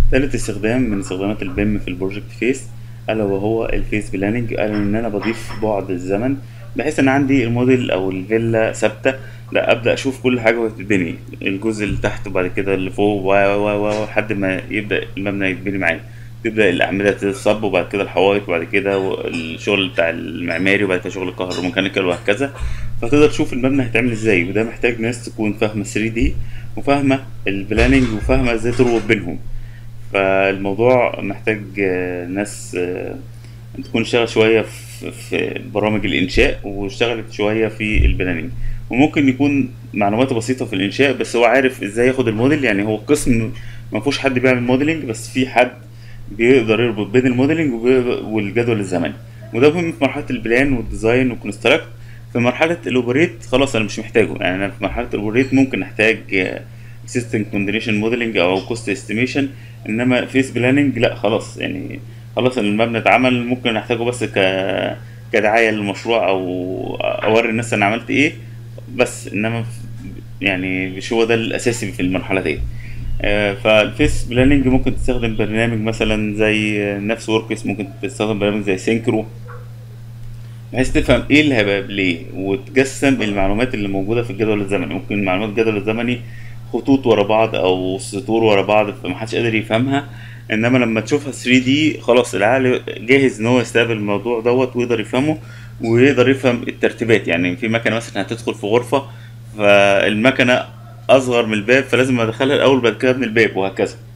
تالت استخدام من استخدامات البيم في البروجكت فيس الا وهو الفيس بلاننج قال ان انا بضيف بعد الزمن بحيث ان عندي الموديل او الفيلا ثابته لا ابدا اشوف كل حاجه وهي بتتبني الجزء اللي تحت وبعد كده اللي فوق و و و لحد ما يبدا المبنى يتبني معايا تبدا الاعمده تتصب وبعد كده الحوائط وبعد كده الشغل بتاع المعماري وبعد كده شغل الكهروميكانيكال وهكذا فتقدر تشوف المبنى هيتعمل ازاي وده محتاج ناس تكون فاهمه 3 دي وفاهمه البلاننج وفاهمه ازاي تربط بينهم فالموضوع محتاج آه، ناس آه، تكون اشتغل شوية في في برامج الإنشاء واشتغلت شوية في البلاننج وممكن يكون معلوماته بسيطة في الإنشاء بس هو عارف ازاي ياخد الموديل يعني هو قسم ما فيهوش حد بيعمل موديلنج بس في حد بيقدر يربط بين الموديلنج وبي- والجدول الزمني وده مهم في مرحلة البلان والديزاين والكونستراكت في مرحلة الأوبريت خلاص أنا مش محتاجه يعني أنا في مرحلة الأوبريت ممكن أحتاج سيستم كونديشن موديلنج أو كوست استيميشن إنما فيس بلاننج لا خلاص يعني خلاص المبنى اتعمل ممكن أحتاجه بس ك كدعاية للمشروع أو أوري الناس أنا عملت إيه بس إنما يعني مش هو ده الأساسي في المرحلة دي آه، فالفيس بلاننج ممكن تستخدم برنامج مثلا زي نفس وركس ممكن تستخدم برنامج زي سينكرو بحيث تفهم ايه اللي هيبقى ليه وتقسم المعلومات اللي موجوده في الجدول الزمني ممكن معلومات الجدول الزمني خطوط ورا بعض او سطور ورا بعض فمحدش قادر يفهمها انما لما تشوفها 3 دي خلاص العقل جاهز ان هو يستقبل الموضوع دوت ويقدر يفهمه ويقدر يفهم الترتيبات يعني في مكنه مثلا هتدخل في غرفه فالمكنه اصغر من الباب فلازم ادخلها الاول بعد كده ابني الباب وهكذا